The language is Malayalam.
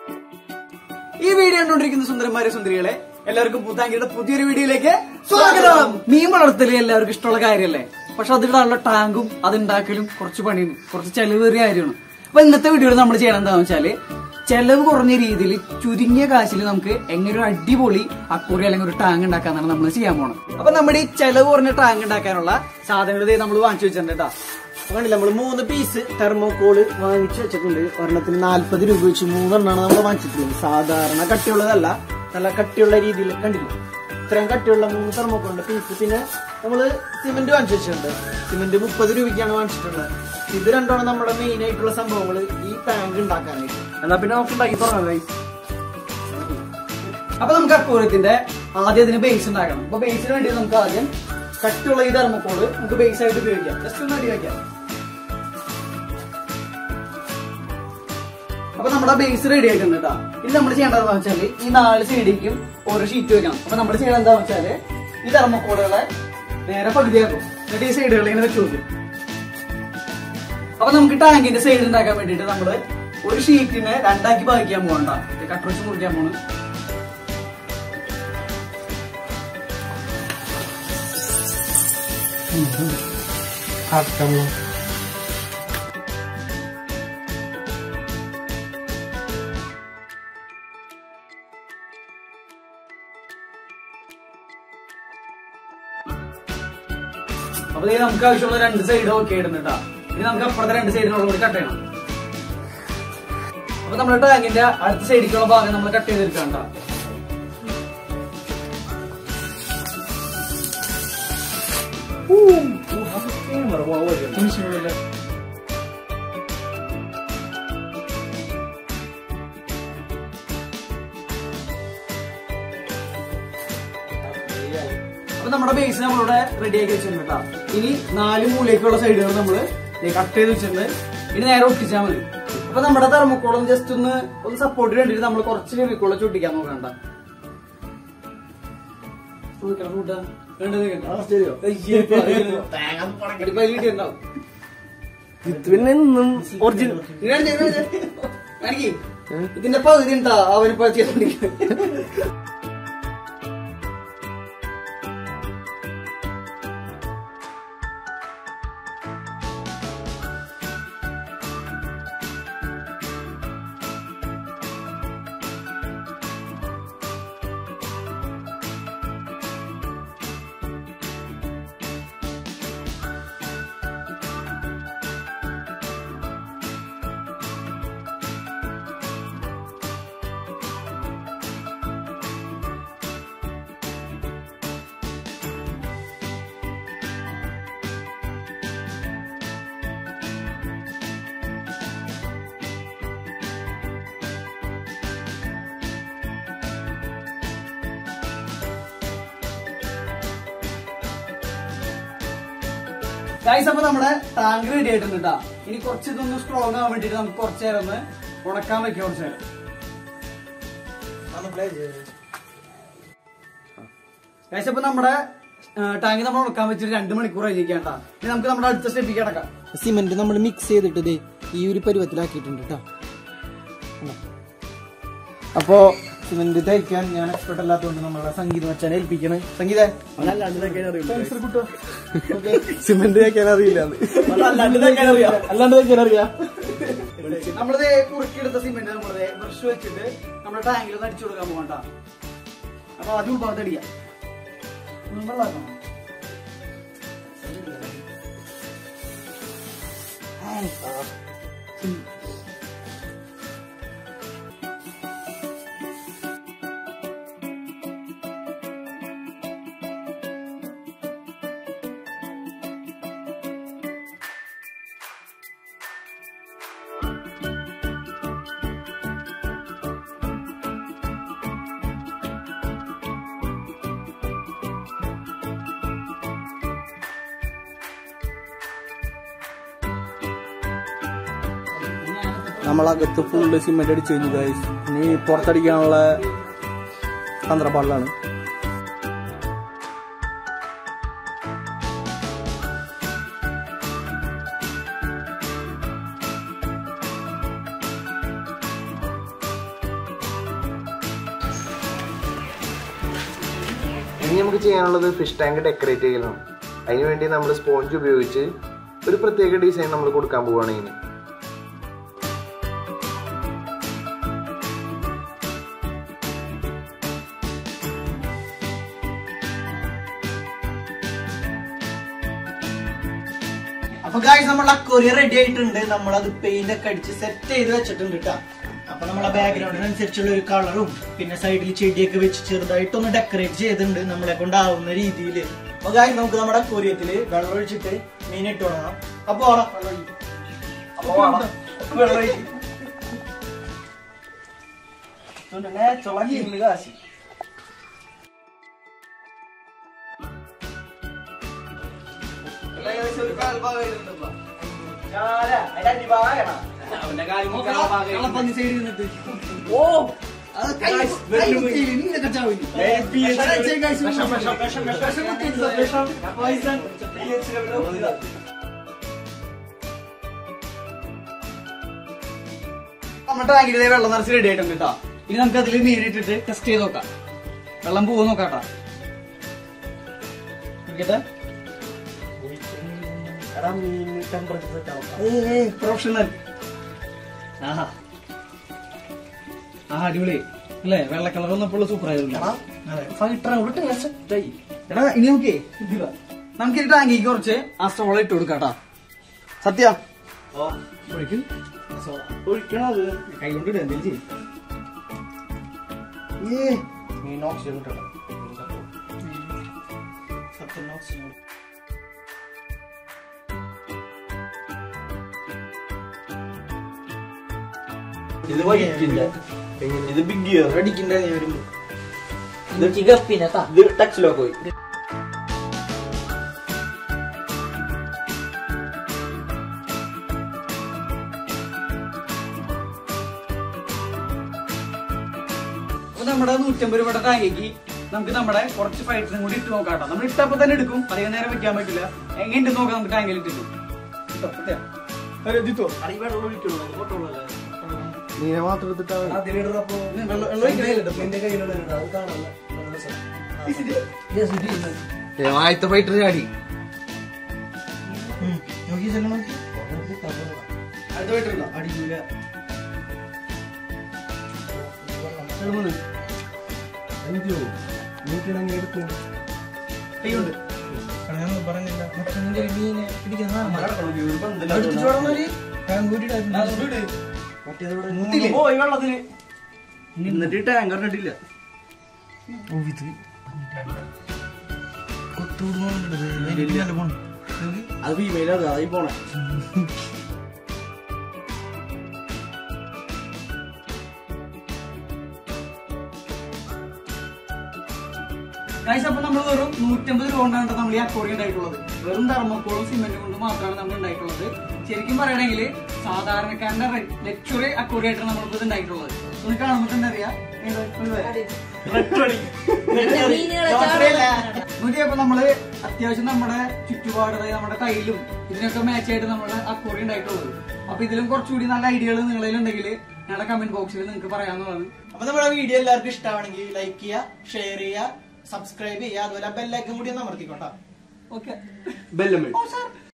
ഈ വീഡിയോ കണ്ടുകൊണ്ടിരിക്കുന്ന സുന്ദരന്മാരെ സുന്ദരികളെ എല്ലാവർക്കും പുത്താങ്കിയുടെ പുതിയൊരു വീഡിയോയിലേക്ക് സ്വാഗതം മീൻ വളർത്തല് എല്ലാവർക്കും ഇഷ്ടമുള്ള കാര്യമല്ലേ പക്ഷെ അതിടാനുള്ള ടാങ്കും അതുണ്ടാക്കലും കുറച്ച് പണിയും കുറച്ച് ചെലവേറിയ കാര്യമാണ് അപ്പൊ ഇന്നത്തെ വീഡിയോയിൽ നമ്മൾ ചെയ്യണം എന്താണെന്ന് വെച്ചാല് ചെലവ് കുറഞ്ഞ രീതിയിൽ ചുരുങ്ങിയ കാശിൽ നമുക്ക് എങ്ങനെ ഒരു അടിപൊളി അക്കൂറി അല്ലെങ്കിൽ ഒരു ടാങ്ക് ഉണ്ടാക്കാന്നാണ് നമ്മൾ ചെയ്യാൻ പോണത് അപ്പൊ നമ്മുടെ ഈ ചെലവ് കുറഞ്ഞ ടാങ്ക് ഉണ്ടാക്കാനുള്ള സാധനങ്ങൾ നമ്മൾ വാങ്ങിച്ചു വെച്ചിട്ടുണ്ട് കേട്ടോ കണ്ടില്ല നമ്മള് മൂന്ന് പീസ് തെർമോകോള് വാങ്ങിച്ചു വെച്ചിട്ടുണ്ട് ഒരെണ്ണത്തിന് നാല്പത് രൂപ വെച്ച് മൂന്നെണ്ണാണ് നമ്മൾ വാങ്ങിച്ചിട്ടുള്ളത് സാധാരണ കട്ടിയുള്ളതല്ല നല്ല കട്ടിയുള്ള രീതിയിൽ കണ്ടില്ല ഇത്രയും കട്ടിയുള്ള മൂന്ന് തെർമോക്കോളിന്റെ പീസ് പിന്നെ നമ്മള് സിമന്റ് വാങ്ങിച്ചു വെച്ചിട്ടുണ്ട് സിമന്റ് മുപ്പത് രൂപയ്ക്കാണ് വാങ്ങിച്ചിട്ടുള്ളത് ഇത് രണ്ടാണ് നമ്മുടെ മെയിൻ ആയിട്ടുള്ള സംഭവങ്ങൾ ഈ ടാങ്ക് ഉണ്ടാക്കാനായിട്ട് എന്നാ പിന്നെ നമുക്ക് ഉണ്ടാക്കി തുടങ്ങാം guys. അപ്പൊ നമുക്ക് അക്കൂരത്തിന്റെ ആദ്യം അതിന് ബേസ് ഉണ്ടാക്കണം അപ്പൊ ബേസിന് വേണ്ടി നമുക്ക് ആദ്യം കട്ടുള്ള ഈ തെർമക്കോള് നമുക്ക് ബേസ് ആയിട്ട് ഉപയോഗിക്കാം ജസ്റ്റ് ഒന്ന് അടി വയ്ക്കാം അപ്പൊ നമ്മുടെ ബേസ് റെഡി ആയിട്ടുണ്ട് കേട്ടോ ഇനി നമ്മൾ ചെയ്യേണ്ടതെന്ന് വെച്ചാല് ഈ നാല് സൈഡിലേക്കും ഓരോ ഷീറ്റ് വെക്കണം അപ്പൊ നമ്മൾ ചെയ്യേണ്ടത് എന്താന്ന് വെച്ചാല് ഈ തെർമക്കോളുകളെ നേരെ പകുതിയാക്കും എന്നിട്ട് ഈ സൈഡുകൾ ഇങ്ങനെ വെച്ച് നോക്കും അപ്പൊ നമുക്ക് ടാങ്കിന്റെ സൈഡ് ഉണ്ടാക്കാൻ വേണ്ടിട്ട് നമ്മള് ഒരു ഷീറ്റിനെ രണ്ടാക്കി ഭാഗിക്കാൻ പോകണ്ട കട്ടർ വെച്ച് മുറിക്കാൻ പോണ് അപ്പൊ ദേ നമുക്ക് ആവശ്യമുള്ള രണ്ട് സൈഡ് ഓക്കെ ഇടുന്നുണ്ടാ ഇനി നമുക്ക് അപ്പുറത്തെ രണ്ട് സൈഡിനുള്ള കൂടി കട്ട് ചെയ്യണം അപ്പൊ നമ്മുടെ ടാങ്കിന്റെ അടുത്ത സൈഡിലേക്കുള്ള ഭാഗം നമ്മൾ കട്ട് ചെയ്തെടുക്കണ്ട അപ്പൊ നമ്മുടെ ബേസ് നമ്മളിവിടെ റെഡി ആക്കി വെച്ചിട്ടുണ്ട് കേട്ടോ ഇനി നാല് മൂലയ്ക്കുള്ള സൈഡുകൾ നമ്മള് കട്ട് ചെയ്ത് വെച്ചിട്ടുണ്ട് ഇനി നേരെ ഒട്ടിച്ചാൽ മതി അപ്പൊ നമ്മുടെ തെർമക്കോളം ജസ്റ്റ് ഒന്ന് ഒന്ന് സപ്പോർട്ടിന് വേണ്ടിട്ട് നമ്മൾ കുറച്ച് ഫെവിക്കോളം ചൊട്ടിക്കാൻ നോക്കണ്ട നോക്കണം കൂട്ടാ. വേണ്ടത് കേട്ടോ. അയ്യേ, ഇപ്പൊ അതിൽ ഇട്ടിട്ടുണ്ടാവും. ഇത് പിന്നെ ഇന്നും ഒറിജിനൽ ഇത് കാണിച്ച്, ഇത് കാണിച്ച്. കാണിക്ക്. ഇതിന്റെ പകുതി ഉണ്ടാ അവനിപ്പോ ചെയ്തോണ്ടിരിക്കുന്നത് ഗൈസ് അപ്പൊ നമ്മുടെ ടാങ്ക് റെഡി ആയിട്ടുണ്ട് കേട്ടാ ഇനി കുറച്ച് ഇതൊന്ന് സ്ട്രോങ് ആവാൻ വേണ്ടിട്ട് നമുക്ക് കുറച്ച് നേരം ഒന്ന് ഉണക്കാൻ വെക്കാം കുറച്ച് നേരം ഗൈസ് അപ്പൊ നമ്മുടെ ടാങ്ക് നമ്മൾ ഉണക്കാൻ വെച്ചിട്ട് രണ്ട് മണിക്കൂർ ആയിരിക്കാണ്ടാ ഇനി നമുക്ക് നമ്മുടെ അടുത്ത സ്റ്റെപ്പിക്ക് കിടക്കാം സിമെന്റ് നമ്മൾ മിക്സ് ചെയ്തിട്ട് ദേ ഈ ഒരു പരുവത്തിലാക്കിയിട്ടുണ്ട് കേട്ടോ അപ്പോ സിമെന്റ് തയ്ക്കാൻ ഞാൻ എക്സ്പെർട്ട് അല്ലാത്തതുകൊണ്ട് നമ്മളെ സംഗീതം വെച്ചാൽ ഏൽപ്പിക്കണേ സംഗീത സിമെന്റ് തയ്ക്കാൻ അറിയില്ല അല്ലാണ്ട് തയ്ക്കാൻ അറിയാം. അല്ലാണ്ട് തയ്ക്കാൻ അറിയാം നമ്മളിത് കുറുക്കിയെടുത്ത സിമെന്റ് നമ്മളിത് ബ്രഷ് വെച്ചിട്ട് നമ്മുടെ ടാങ്കിൽ ഒന്ന് അടിച്ചു കൊടുക്കാൻ പോകണ്ട അപ്പൊ ആദ്യം ഉൾഭാഗത്ത് അടിക്കാം ഒന്ന് വെള്ളമാക്കണം. നമ്മളകത്ത് ഫുള്ള് സിമെന്റ് അടിച്ചു കഴിഞ്ഞു ഗൈസ് ഇനി പുറത്തടിക്കാനുള്ള തന്ത്രപ്പാടിലാണ് ഇനി നമുക്ക് ചെയ്യാനുള്ളത് ഫിഷ് ടാങ്ക് ഡെക്കറേറ്റ് ചെയ്യലാണ് അതിനുവേണ്ടി നമ്മൾ സ്പോഞ്ച് ഉപയോഗിച്ച് ഒരു പ്രത്യേക ഡിസൈൻ നമ്മൾ കൊടുക്കാൻ പോവുകയാണ് ഇനി അപ്പൊ ഗായ്സ് നമ്മളെ കൊറിയർ റെഡി ആയിട്ടുണ്ട് നമ്മളത് പെയിന്റ് ഒക്കെ അടിച്ച് സെറ്റ് ചെയ്ത് വെച്ചിട്ടുണ്ട് കേട്ടോ അപ്പൊ നമ്മളെ ബാക്ക്ഗ്രൗണ്ടിനനുസരിച്ചുള്ള ഒരു കളറും പിന്നെ സൈഡിൽ ചെടിയൊക്കെ വെച്ച് ചെറുതായിട്ടൊന്ന് ഡെക്കറേറ്റ് ചെയ്തിട്ടുണ്ട് നമ്മളെ കൊണ്ടാവുന്ന രീതിയിൽ അപ്പൊ ഗായ്സ് നമുക്ക് നമ്മുടെ കൊറിയത്തില് വെള്ളം ഒഴിച്ചിട്ട് മീൻ ഇട്ട് തുടങ്ങാം അപ്പൊ ഓടാം വെള്ളം ഒഴിക്ക്. അപ്പൊ ഓടാം. വെള്ളം ഒഴിക്ക്. ഇതുകൊണ്ടല്ലേ ചുളങ്ങി ഇന്ന് കാശി ഞാനാ, അതിന്റെ അടിഭാഗമാ. കള്ളപ്പന്നി സൈഡിൽ നിന്നിട്ട് ഓ അത് കൈ- കൈ കുത്തിയില്ലേ? നിങ്ങളൊക്കെ ചാവില്ലേ? വിഷം, വിഷം, വിഷം, വിഷം, വിഷം, വിഷം, വിഷം കുത്തിയില്ല, വിഷം. poison. pH level ഇതാ. നമ്മുടെ ടാങ്കിലെ വെള്ളം നിറച്ച് റെഡി ആയിട്ടുണ്ട് കേട്ടോ ഇനി നമുക്ക് അതിൽ മീനിട്ടിട്ട് ടെസ്റ്റ് ചെയ്ത് നോക്കാം വെള്ളം പോകും നോക്കാം കേട്ടോ ഇരിക്കട്ടെ എടാ, മീനിന് temperature set ആവും. പ്രൊഫഷണൽ ആഹാ ആ അടിപൊളി അല്ലേ വെള്ള കളർ വന്നപ്പോൾ സൂപ്പർ ആയിരുന്നു എടാ, fighter അവിടെ ഇട്ട് set ആയി. എടാ ഇനി നോക്കേ ഇതിലാ. നമുക്ക് ഈ ടാങ്കിക്ക് കുറച്ച് ആ സോള ഇട്ട് കൊടുക്കാം കേട്ടോ സത്യ ഓ, ഒഴിക്കും soda. ഒഴിക്കണോ അത്? കൈ കൊണ്ട് ഇടുക എന്തെങ്കിലും ചെയ്യും ഏ, മീൻ oxygen കിട്ടണം. സത്യം oxygen കിട്ടണം. ഇത് വൈറ്റില്ല ഇത് ബിഗ് ഗിയർ അടിക്കണ്ട നീ വരുമ്പോ. ഇത് ടച്ചിലോ പോയി അപ്പൊ നമ്മുടെ നൂറ്റമ്പത് രൂപയുടെ ടാങ്കിക്ക് നമുക്ക് നമ്മുടെ കുറച്ച് ഫൈറ്ററും കൂടി ഇട്ട് നോക്കാം കേട്ടോ നമ്മൾ ഇട്ടപ്പോ തന്നെ എടുക്കും അധികം നേരം വെക്കാൻ പറ്റില്ല എങ്ങനെ നോക്കാം നമുക്ക് ടാങ്കിൽ ഇട്ടിട്ടു ഇട്ടോ, സത്യം. ഒരു ഇതിട്ടോ. എടാ, ഈ വെള്ളം ഒഴിക്കണോ? അത് പൊട്ടുള്ളതല്ലേ? നീനെ മാത്രം എടുത്തിട്ടാ മതി. അതിലിടുന്നപ്പോ ഇത് വെള്ളം- വെള്ളം ഒഴിക്കണേ ഇല്ലട്ടോ. നിന്റെ കയ്യിലുള്ള ഇടാ, അത് കാണാനുള്ള നല്ല രസം. ഏ, ആദ്യത്തെ ഫൈറ്റർ ചാടി ഉം. നോക്കി ചെല്ലണം നോക്കി. അടുത്ത ഫൈറ്റർ ഉണ്ടോ? അടിക്കൂല. ഇടുന്നത്. കൈകൊണ്ട്. എടാ, ഞാനൊന്നും പറഞ്ഞില്ല. മറ്റൊന്നും ചെറിയ മീനെ പിടിക്കുന്ന സാധനം. അടുപ്പിച്ച് വിടാൻ മതി. ടാങ്ക് കൂട്ടിയിട്ടായിരുന്നു. ആ, അതുകൊണ്ട് ഇട്. മറ്റേതവിടെ മുട്ടില്ലേ? മൂന്ന് പോയി വെള്ളത്തില്. എന്നിട്ട് ടാങ്കർ ഇട്ടില്ല ഓ, ഇത് കൊത്തുകൂടുന്നുണ്ട്. ഇത് നല്ല പോണ്. അത് ഫീമെയിലാണ് അതായി പോണേ ഗൈസ് അപ്പൊ നമ്മൾ വെറും നൂറ്റമ്പത് രൂപ കൊണ്ടാണ് നമ്മൾ ഈ അക്കോറി ഉണ്ടായിട്ടുള്ളത് വെറും തെർമോക്കോളും സിമെന്റും കൊണ്ട് മാത്രമാണ് നമ്മൾ ഉണ്ടായിട്ടുള്ളത് ശരിക്കും പറയണമെങ്കിൽ സാധാരണക്കാരന്റെ ലക്ഷറി അക്കോറി ആയിട്ടാണ് നമ്മളിപ്പോ ഇത് ഉണ്ടായിട്ടുള്ളത് ഒന്ന് കാണുമ്പോൾ തന്നെ അറിയാം ഏതോ ഒരു വര. നോക്കിയപ്പോ നമ്മള് അത്യാവശ്യം നമ്മുടെ ചുറ്റുപാട് അതായത് നമ്മുടെ കയ്യിലും ഇതിനൊക്കെ മാച്ച് ആയിട്ട് നമ്മുടെ അക്കോറി ഉണ്ടായിട്ടുള്ളത് അപ്പൊ ഇതിലും കുറച്ചുകൂടി നല്ല ഐഡിയകൾ നിങ്ങളിലുണ്ടെങ്കിൽ ഞങ്ങളുടെ കമന്റ് ബോക്സിൽ നിങ്ങൾക്ക് പറയാവുന്നതാണ് അപ്പൊ നമ്മുടെ വീഡിയോ എല്ലാവർക്കും ഇഷ്ടമാണെങ്കിൽ ലൈക്ക് ചെയ്യുക ഷെയർ ചെയ്യുക സബ്സ്ക്രൈബ് ചെയ്യുക അതുപോലെ ബെല്ലൈക്കും കൂടി ഒന്ന് അമർത്തിക്കോട്ടോ ഓക്കെ ബെല്ലമിൽ